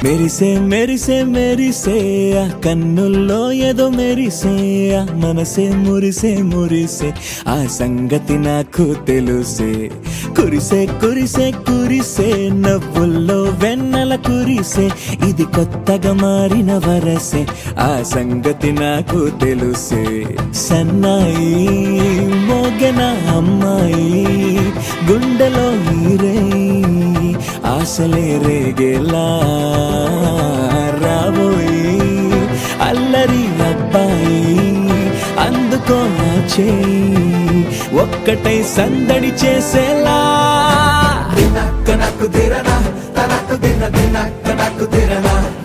మెరిసే మెరిసే మెరిసే ఆ కన్నుల్లో ఏదో మెరిసే ఆ మనసే మురిసే మురిసే ఆ సంగతి నాకు తెలుసే కురిసే కురిసే కురిసే నవ్వుల్లో వెన్నెల కురిసే ఇది కొత్తగా మారిన వరసే ఆ సంగతి నాకు తెలుసే సన్నాయి మోగెన అమ్మాయి గుండెలో ఈరే ఆశలే రేగేలా రాబోయి అల్లరి అబ్బాయి అందుకో నా చేయి ఒక్కటై సందడి చేసేలా దినక్క నాకు దిరనా తనకు దిన దినక్క నాకు దిరనా